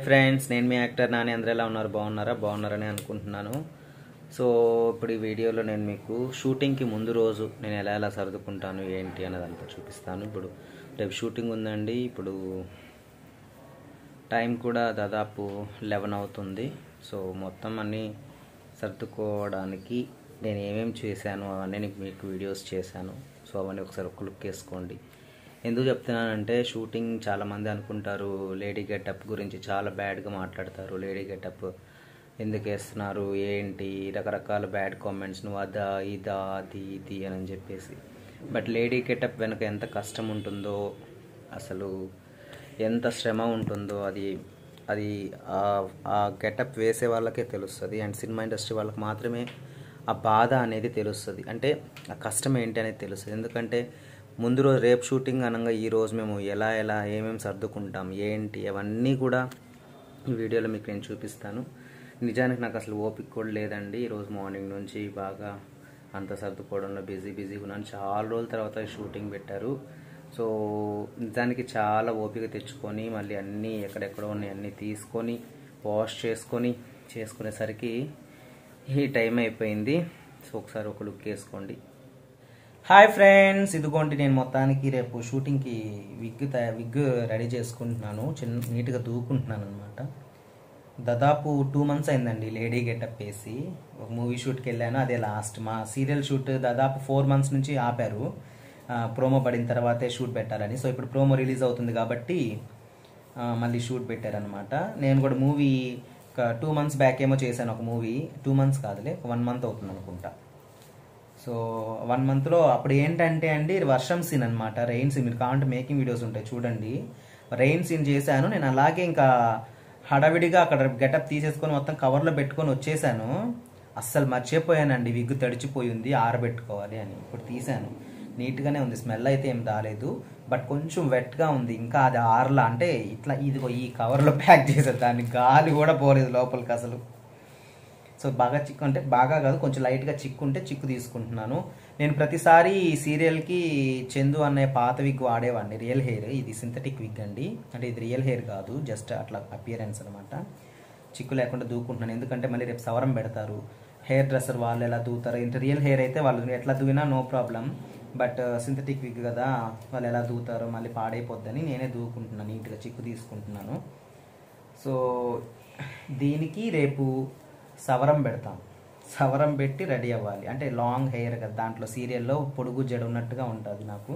friends నేను మీ actor Nani అందరూ ఎలా ఉన్నారు బాగున్నారా బాగున్నారని అనుకుంటున్నాను సో ఇప్పుడు ఈ వీడియోలో నేను మీకు షూటింగ్కి ముందు రోజు నేను ఎలా ఎలా సర్దుకుంటాను ఏంటి అనేది అంతా చూపిస్తాను ఇప్పుడు రేపు షూటింగ్ ఉందండి ఇప్పుడు టైం కూడా దాదాపు లెవెన్ అవుతుంది సో మొత్తం అన్నీ సర్దుకోవడానికి నేను ఏమేమి చేశాను అవన్నీ నేను మీకు వీడియోస్ చేశాను సో అవన్నీ ఒకసారి ఒక లుక్ వేసుకోండి ఎందుకు చెప్తున్నానంటే షూటింగ్ చాలామంది అనుకుంటారు లేడీ గెటప్ గురించి చాలా బ్యాడ్గా మాట్లాడతారు లేడీ గెటప్ ఎందుకు వేస్తున్నారు ఏంటి రకరకాల బ్యాడ్ కామెంట్స్ నువ్వు అదా ఇదా అది ఇది అని చెప్పేసి బట్ లేడీ గెటప్ వెనక ఎంత కష్టం ఉంటుందో అసలు ఎంత శ్రమ ఉంటుందో అది అది ఆ గెటప్ వేసే వాళ్ళకే తెలుస్తుంది అండ్ సినిమా ఇండస్ట్రీ వాళ్ళకి మాత్రమే ఆ బాధ అనేది తెలుస్తుంది అంటే ఆ కష్టం ఏంటి అనేది తెలుస్తుంది ఎందుకంటే ముందు రోజు రేపు షూటింగ్ అనగా ఈ రోజు మేము ఎలా ఎలా ఏమేమి సర్దుకుంటాం ఏంటి అవన్నీ కూడా ఈ వీడియోలో మీకు నేను చూపిస్తాను నిజానికి నాకు అసలు ఓపిక కూడా లేదండి ఈరోజు మార్నింగ్ నుంచి బాగా అంత సర్దుకోవడంలో బిజీ బిజీగా ఉన్నాను చాలా రోజుల తర్వాత షూటింగ్ పెట్టారు సో నిజానికి చాలా ఓపిక తెచ్చుకొని మళ్ళీ అన్నీ ఎక్కడెక్కడో ఉన్నాయి అన్నీ తీసుకొని వాష్ చేసుకొని చేసుకునేసరికి ఈ టైం అయిపోయింది సో ఒకసారి ఒక లుక్ వేసుకోండి హాయ్ ఫ్రెండ్స్ ఇదిగోండి నేను మొత్తానికి రేపు షూటింగ్కి విగ్ విగ్ రెడీ చేసుకుంటున్నాను చిన్న నీట్గా దూకుంటున్నాను అనమాట దాదాపు టూ మంత్స్ అయిందండి లేడీ గెటప్ వేసి ఒక మూవీ షూట్కి వెళ్ళాను అదే లాస్ట్ మా సీరియల్ షూట్ దాదాపు ఫోర్ మంత్స్ నుంచి ఆపారు ప్రోమో పడిన తర్వాతే షూట్ పెట్టాలని సో ఇప్పుడు ప్రోమో రిలీజ్ అవుతుంది కాబట్టి మళ్ళీ షూట్ పెట్టారనమాట నేను కూడా మూవీ ఒక టూ మంత్స్ బ్యాక్ ఏమో చేశాను ఒక మూవీ టూ మంత్స్ కాదులే వన్ మంత్ అవుతుంది అనుకుంటా సో వన్ మంత్లో అప్పుడు ఏంటంటే అండి వర్షం సీన్ అనమాట రెయిన్ సీన్ మీరు కావాలంటే మేకింగ్ వీడియోస్ ఉంటాయి చూడండి రెయిన్ సీన్ చేశాను నేను అలాగే ఇంకా హడావిడిగా అక్కడ గెటప్ తీసేసుకొని మొత్తం కవర్లో పెట్టుకొని వచ్చేసాను అస్సలు మర్చిపోయానండి విగ్గు తడిచిపోయింది ఆరబెట్టుకోవాలి అని ఇప్పుడు తీసాను నీట్గానే ఉంది స్మెల్ అయితే ఏం రాలేదు బట్ కొంచెం వెట్గా ఉంది ఇంకా అది ఆరలా అంటే ఇట్లా ఇదిగో ఈ కవర్లో ప్యాక్ చేసే దాన్ని గాలి కూడా పోలేదు లోపలికి అసలు సో బాగా చిక్కు అంటే బాగా కాదు కొంచెం లైట్గా చిక్కు ఉంటే చిక్కు తీసుకుంటున్నాను నేను ప్రతిసారి ఈ సీరియల్కి చందు అనే పాత విగ్ వాడేవాడిని రియల్ హెయిర్ ఇది సింథటిక్ విగ్ అండి అంటే ఇది రియల్ హెయిర్ కాదు జస్ట్ అట్లా అపియరెన్స్ అనమాట చిక్కు లేకుండా దూకుంటున్నాను ఎందుకంటే మళ్ళీ రేపు సవరం పెడతారు హెయిర్ డ్రెస్సర్ వాళ్ళు ఎలా దూతారు ఇంత రియల్ హెయిర్ అయితే వాళ్ళు ఎట్లా దూవినా no problem but synthetic wig కదా వాళ్ళు ఎలా దూతారో మళ్ళీ పాడైపోద్దని నేనే దూకుంటున్నాను నీట్గా చిక్కు తీసుకుంటున్నాను సో దీనికి రేపు సవరం పెడతాం సవరం పెట్టి రెడీ అవ్వాలి అంటే లాంగ్ హెయిర్ కదా దాంట్లో సీరియల్లో పొడుగు జడ ఉన్నట్టుగా ఉంటుంది నాకు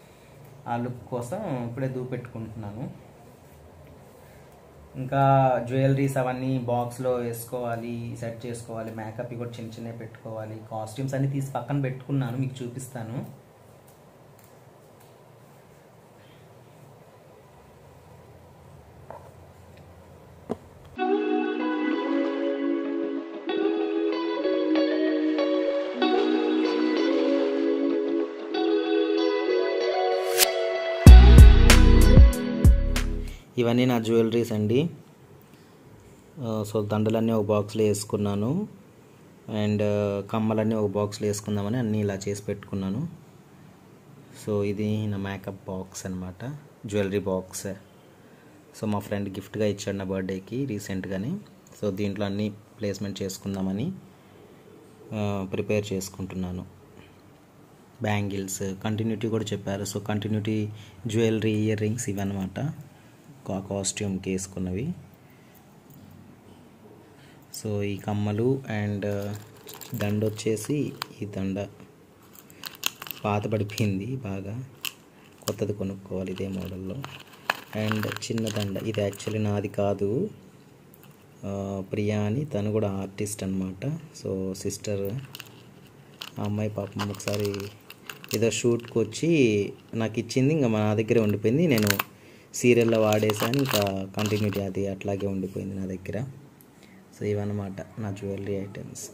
ఆ లుక్ కోసం ఇప్పుడే దూపెట్టుకుంటున్నాను ఇంకా జ్యువెలరీస్ అవన్నీ బాక్స్లో వేసుకోవాలి సెట్ చేసుకోవాలి మేకప్ కూడా చిన్న చిన్నవి పెట్టుకోవాలి కాస్ట్యూమ్స్ అన్ని తీసి పక్కన పెట్టుకున్నాను మీకు చూపిస్తాను ఇవన్నీ నా జ్యువెలరీస్ అండి సో దండలన్నీ ఒక బాక్స్లో వేసుకున్నాను అండ్ కమ్మలన్నీ ఒక బాక్స్లో వేసుకుందామని అన్నీ ఇలా చేసి పెట్టుకున్నాను సో ఇది నా మేకప్ బాక్స్ అనమాట జ్యువెలరీ బాక్స్ సో మా ఫ్రెండ్ గిఫ్ట్గా ఇచ్చాడు నా బర్త్డేకి రీసెంట్గానే సో దీంట్లో అన్నీ ప్లేస్మెంట్ చేసుకుందామని ప్రిపేర్ చేసుకుంటున్నాను బ్యాంగిల్స్ కంటిన్యూటీ కూడా చెప్పారు so continuity jewellery earrings ఇవన్నమాట కాస్ట్యూమ్కి వేసుకున్నవి సో ఈ కమ్మలు అండ్ దండ వచ్చేసి ఈ దండ పాత పడిపోయింది బాగా కొత్తది కొనుక్కోవాలి ఇదే మోడల్లో అండ్ చిన్న దండ ఇది యాక్చువల్లీ నాది కాదు ప్రియా అని తను కూడా ఆర్టిస్ట్ అనమాట సో సిస్టర్ ఆ అమ్మాయి పాపం ఒకసారి ఏదో షూట్కి వచ్చి నాకు ఇచ్చింది ఇంకా మా దగ్గరే ఉండిపోయింది నేను సీరియల్లో వాడేసాను ఇంకా కంటిన్యూటీ అది అట్లాగే ఉండిపోయింది నా దగ్గర సో ఇవన్నమాట నా జ్యువెలరీ ఐటమ్స్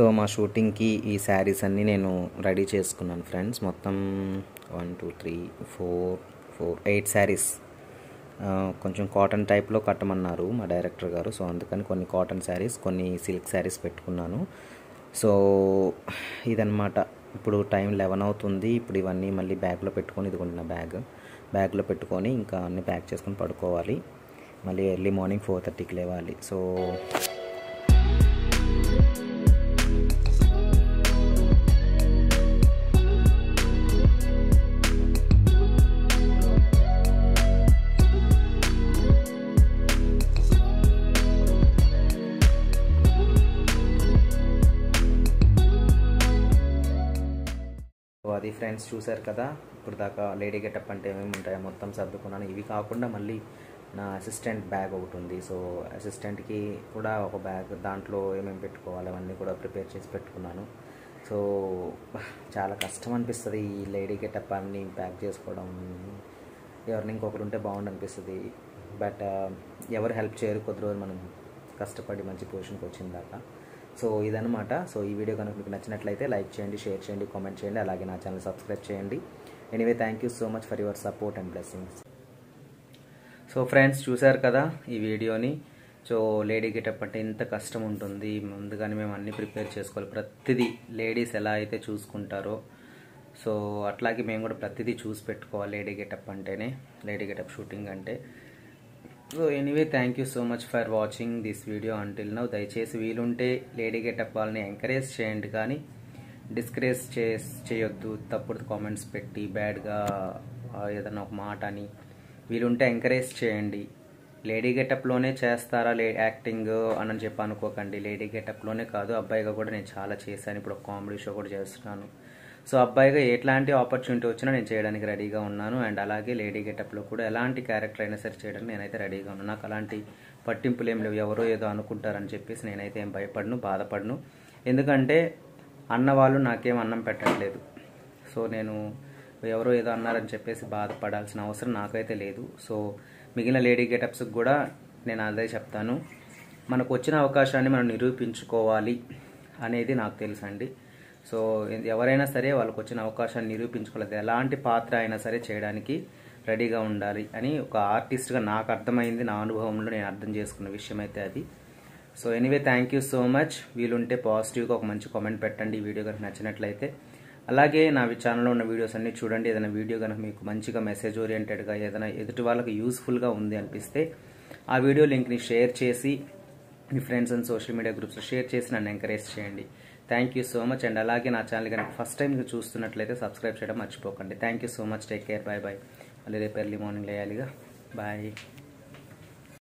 సో మా షూటింగ్కి ఈ శారీస్ అన్నీ నేను రెడీ చేసుకున్నాను ఫ్రెండ్స్ మొత్తం one two three four four eight saris కొంచెం కాటన్ టైప్లో కట్టమన్నారు మా డైరెక్టర్ గారు సో అందుకని కొన్ని కాటన్ శారీస్ కొన్ని సిల్క్ శారీస్ పెట్టుకున్నాను సో ఇదనమాట ఇప్పుడు టైం లెవెన్ అవుతుంది ఇప్పుడు ఇవన్నీ మళ్ళీ బ్యాగ్లో పెట్టుకొని ఇదిగోండి నా బ్యాగ్ బ్యాగ్లో పెట్టుకొని ఇంకా అన్నీ ప్యాక్ చేసుకొని పడుకోవాలి మళ్ళీ ఎర్లీ మార్నింగ్ ఫోర్ థర్టీకి లేవాలి సో సో అది ఫ్రెండ్స్ చూశారు కదా ఇప్పుడు దాకా లేడీ గెటప్ అంటే ఏమేమి ఉంటాయో మొత్తం సర్దుకున్నాను ఇవి కాకుండా మళ్ళీ నా అసిస్టెంట్ బ్యాగ్ ఒకటి ఉంది సో అసిస్టెంట్కి కూడా ఒక బ్యాగ్ దాంట్లో ఏమేమి పెట్టుకోవాలి అవన్నీ కూడా ప్రిపేర్ చేసి పెట్టుకున్నాను సో చాలా కష్టం అనిపిస్తుంది ఈ లేడీ గెటప్ అన్ని ప్యాక్ చేసుకోవడం ఎవరిని ఇంకొకరు ఉంటే బాగుండు అనిపిస్తుంది బట్ ఎవరు హెల్ప్ చేయరు కొద్ది రోజులు మనం కష్టపడి మంచి పొజిషన్కి వచ్చిన దాకా సో ఇదనమాట సో ఈ వీడియో కనుక మీకు నచ్చినట్లయితే లైక్ చేయండి షేర్ చేయండి కామెంట్ చేయండి అలాగే నా ఛానల్ సబ్స్క్రైబ్ చేయండి anyway thank you so much for your support and blessings so friends చూశారు కదా ఈ వీడియోని సో లేడీ గెటప్ అంటే ఎంత కష్టం ఉంటుంది ముందుగానే మేము అన్ని ప్రిపేర్ చేసుకోవాలి ప్రతిదీ లేడీస్ ఎలా అయితే చూసుకుంటారో సో అట్లాగే మేము కూడా ప్రతిదీ చూసి పెట్టుకోవాలి లేడీ గెటప్ అంటేనే లేడీ గెటప్ షూటింగ్ అంటే so anyway thank you so much for watching this video until now దయచేసి వీలుంటే లేడీ గెటప్ వాళ్ళని ఎంకరేజ్ చేయండి కానీ డిస్కరేజ్ చే చేయొద్దు తప్పుడు కామెంట్స్ పెట్టి బ్యాడ్గా ఏదైనా ఒక మాట అని వీలుంటే ఎంకరేజ్ చేయండి లేడీ గెటప్లోనే చేస్తారా లే యాక్టింగ్ అని చెప్పి అనుకోకండి లేడీ గెటప్లోనే కాదు అబ్బాయిగా కూడా నేను చాలా చేశాను ఇప్పుడు ఒక కామెడీ షో కూడా చేస్తున్నాను సో అబ్బాయిగా ఎట్లాంటి ఆపర్చునిటీ వచ్చినా నేను చేయడానికి రెడీగా ఉన్నాను అండ్ అలాగే లేడీ గెటప్లో కూడా ఎలాంటి క్యారెక్టర్ అయినా సరే చేయడానికి నేనైతే రెడీగా ఉన్నాను నాకు అలాంటి పట్టింపులు ఏం లేవు ఎవరో ఏదో అనుకుంటారని చెప్పేసి నేనైతే ఏం భయపడను బాధపడను ఎందుకంటే అన్నవాళ్ళు నాకేం అన్నం పెట్టట్లేదు సో నేను ఎవరో ఏదో అన్నారని చెప్పేసి బాధపడాల్సిన అవసరం నాకైతే లేదు సో మిగిలిన లేడీ గెటప్స్కి కూడా నేను అదే చెప్తాను మనకు వచ్చిన అవకాశాన్ని మనం నిరూపించుకోవాలి అనేది నాకు తెలుసండి సో ఎవరైనా సరే వాళ్ళకి వచ్చిన అవకాశాన్ని నిరూపించుకోలేదు ఎలాంటి పాత్ర అయినా సరే చేయడానికి రెడీగా ఉండాలి అని ఒక ఆర్టిస్ట్గా నాకు అర్థమైంది నా అనుభవంలో నేను అర్థం చేసుకున్న విషయం అయితే అది so anyway thank you so much వీలుంటే పాజిటివ్గా ఒక మంచి కామెంట్ పెట్టండి ఈ వీడియో కనుక నచ్చినట్లయితే అలాగే నా ఛానల్లో ఉన్న వీడియోస్ అన్ని చూడండి ఏదైనా వీడియో కనుక మీకు మంచిగా మెసేజ్ ఓరియంటెడ్గా ఏదైనా ఎదుటి వాళ్ళకి యూస్ఫుల్గా ఉంది అనిపిస్తే ఆ వీడియో లింక్ని షేర్ చేసి మీ ఫ్రెండ్స్ అండ్ సోషల్ మీడియా గ్రూప్స్లో షేర్ చేసి నన్ను ఎంకరేజ్ చేయండి thank you so much and అలాగే నా ఛానల్ కనుక ఫస్ట్ టైం మీరు చూస్తున్నట్లయితే సబ్స్క్రైబ్ చేయడం మర్చిపోకండి thank you so much take care bye bye మళ్ళీ రేపు ఎర్లీ మార్నింగ్ లేయాలిగా బాయ్